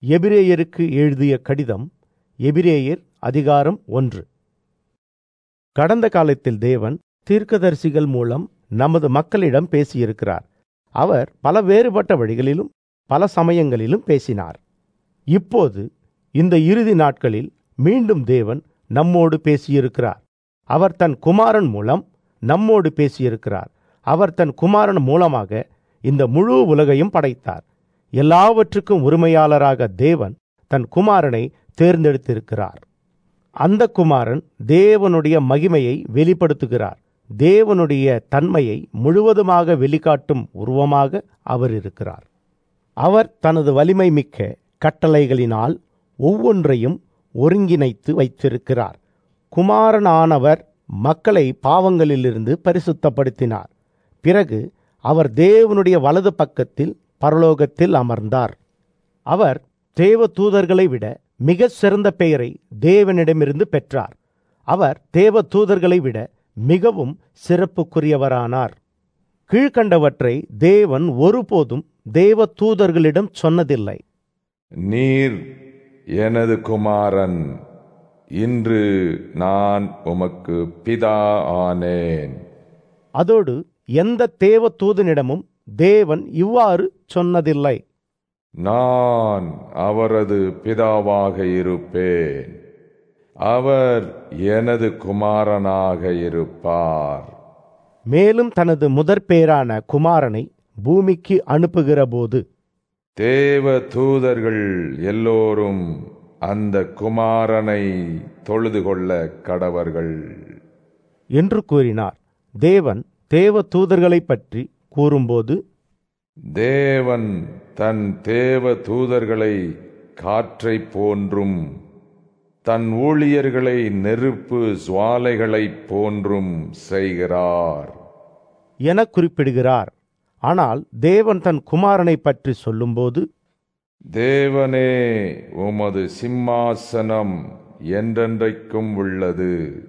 எபிரேயருக்கு எழுதிய கடிதம் எபிரேயர் அதிகாரம் ஒன்று கடந்த காலத்தில் தேவன் தீர்க்கதரிசிகள் மூலம் நமது மக்களிடம் பேசியிருக்கிறார் அவர் பல வேறுபட்ட வழிகளிலும் பல சமயங்களிலும் பேசினார் இப்போது இந்த இறுதி நாட்களில் மீண்டும் தேவன் நம்மோடு பேசியிருக்கிறார் அவர் தன் குமாரன் மூலம் நம்மோடு பேசியிருக்கிறார் அவர் தன் குமாரன் மூலமாக இந்த முழு உலகையும் படைத்தார் எல்லாவற்றுக்கும் உரிமையாளராக தேவன் தன் குமாரனை தேர்ந்தெடுத்திருக்கிறார் அந்த குமாரன் தேவனுடைய மகிமையை வெளிப்படுத்துகிறார் தேவனுடைய தன்மையை முழுவதுமாக வெளிக்காட்டும் உருவமாக அவர் இருக்கிறார் அவர் தனது வலிமை மிக்க கட்டளைகளினால் ஒவ்வொன்றையும் ஒருங்கிணைத்து வைத்திருக்கிறார் குமாரனானவர் மக்களை பாவங்களிலிருந்து பரிசுத்தப்படுத்தினார் பிறகு அவர் தேவனுடைய வலது பக்கத்தில் பரலோகத்தில் அமர்ந்தார் அவர் தேவ தூதர்களை விட மிக சிறந்த பெயரை தேவனிடமிருந்து பெற்றார் அவர் தேவ தூதர்களை விட மிகவும் சிறப்புக்குரியவரானார் கீழ்கண்டவற்றை தேவன் ஒருபோதும் தேவ தூதர்களிடம் சொன்னதில்லை நீர் எனது குமாரன் இன்று நான் உமக்கு பிதா ஆனேன் அதோடு எந்த தேவ தூதனிடமும் தேவன் இவ்வாறு சொன்னதில்லை நான் அவரது பிதாவாக இருப்பேன் அவர் எனது குமாரனாக இருப்பார் மேலும் தனது முதற் பேரான குமாரனை பூமிக்கு அனுப்புகிறபோது தேவ தூதர்கள் எல்லோரும் அந்த குமாரனை தொழுது கொள்ள கடவர்கள் என்று கூறினார் தேவன் தேவ தூதர்களைப் பற்றி கூறும்போது தேவன் தன் தேவ தூதர்களை காற்றைப் போன்றும் தன் ஊழியர்களை நெருப்பு சுவாலைகளைப் போன்றும் செய்கிறார் என குறிப்பிடுகிறார் ஆனால் தேவன் தன் குமாரனை பற்றி சொல்லும்போது தேவனே உமது சிம்மாசனம் என்றென்றைக்கும் உள்ளது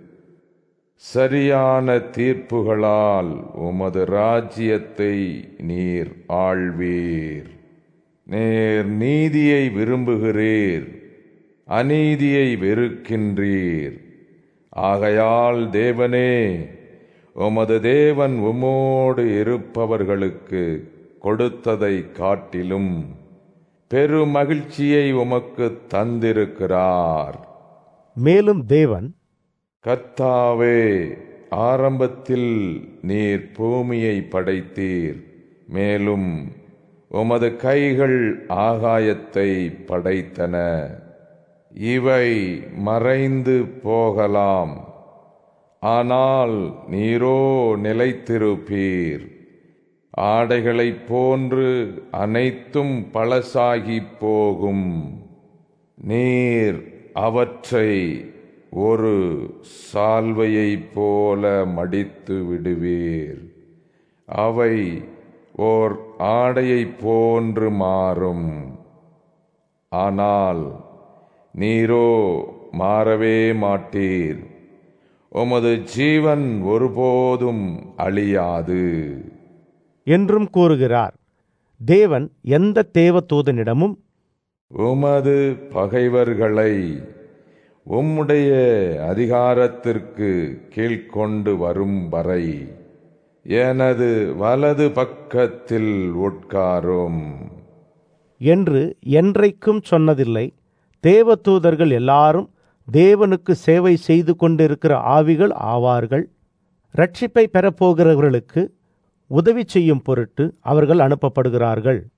சரியான தீர்ப்புகளால் உமது ராஜ்யத்தை நீர் ஆள்வீர் நேர் நீதியை விரும்புகிறீர் அநீதியை வெறுக்கின்றீர் ஆகையால் தேவனே உமது தேவன் உமோடு இருப்பவர்களுக்கு கொடுத்ததை காட்டிலும் பெருமகிழ்ச்சியை உமக்கு தந்திருக்கிறார் மேலும் தேவன் கர்த்தாவே ஆரம்பத்தில் நீர் பூமியை படைத்தீர் மேலும் உமது கைகள் ஆகாயத்தை படைத்தன இவை மறைந்து போகலாம் ஆனால் நீரோ நிலைத்திருப்பீர் ஆடைகளைப் போன்று அனைத்தும் பழசாகி போகும் நீர் அவற்றை ஒரு சால்வையைப் போல மடித்து விடுவீர் அவை ஓர் ஆடையைப் போன்று மாறும் ஆனால் நீரோ மாறவே மாட்டீர் உமது ஜீவன் ஒருபோதும் அழியாது என்றும் கூறுகிறார் தேவன் எந்த தேவ தூதனிடமும் உமது பகைவர்களை உம்முடைய அதிகாரத்திற்கு கீழ்கொண்டு வரும் வரை எனது வலது பக்கத்தில் உட்காரும் என்று என்றைக்கும் சொன்னதில்லை தேவ தூதர்கள் எல்லாரும் தேவனுக்கு சேவை செய்து கொண்டிருக்கிற ஆவிகள் ஆவார்கள் ரட்சிப்பை பெறப்போகிறவர்களுக்கு உதவி செய்யும் பொருட்டு அவர்கள் அனுப்பப்படுகிறார்கள்